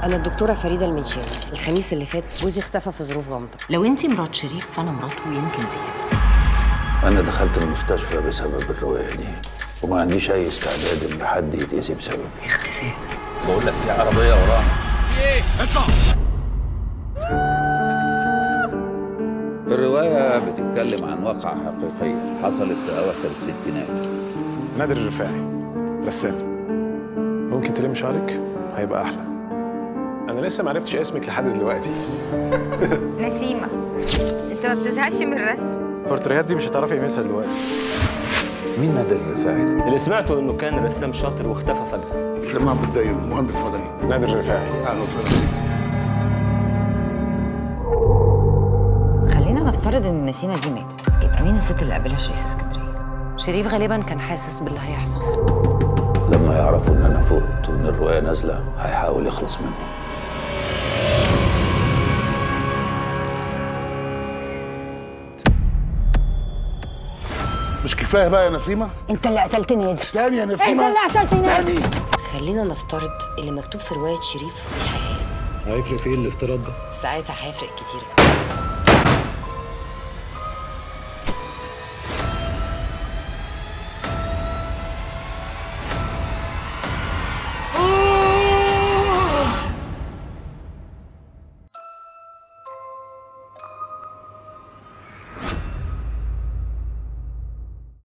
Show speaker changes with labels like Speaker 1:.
Speaker 1: أنا الدكتورة فريدة المنشاوي الخميس اللي فات جوزي اختفى في ظروف غامضة
Speaker 2: لو انت مرات شريف فانا مراته ويمكن زياده
Speaker 3: أنا دخلت المستشفى بسبب الرواية دي وما عنديش أي استعداد إن حد يتأذي بسببي
Speaker 2: اختفاء
Speaker 3: بقول لك في عربية ورانا الرواية بتتكلم عن واقعة حقيقية حصلت في أواخر الستينات
Speaker 4: نادر الرفاعي رسام ممكن تلم شعرك هيبقى احلى انا لسه ما عرفتش اسمك لحد دلوقتي
Speaker 5: نسيمة انت ما بتزهقش من الرسم
Speaker 4: البورتريهات دي مش هتعرفي قيمتها دلوقتي
Speaker 3: مين نادر الرفاعي ده؟
Speaker 6: اللي سمعته انه كان رسام شاطر واختفى فجأة
Speaker 7: سليمان عبد الدايم مهندس مدني
Speaker 4: نادر الرفاعي
Speaker 7: اهلا وسهلا بيك
Speaker 8: خلينا نفترض ان نسيمه دي ماتت يبقى مين الست اللي قابلها شريف في اسكندريه
Speaker 2: شريف غالبا كان حاسس باللي هيحصل
Speaker 3: لما يعرفوا إن أنا فقت وإن الرواية نازلة هيحاول يخلص مني
Speaker 7: مش كفايه بقى يا نسيمه
Speaker 8: انت اللي قتلت نادر
Speaker 7: تاني يا نسيمه
Speaker 8: اللي قتلت نادر.
Speaker 7: تاني
Speaker 1: خلينا نفترض اللي مكتوب في رواية شريف دي حقيقة
Speaker 9: هيفرق في ايه الافتراض ده؟
Speaker 1: ساعتها هيفرق كتير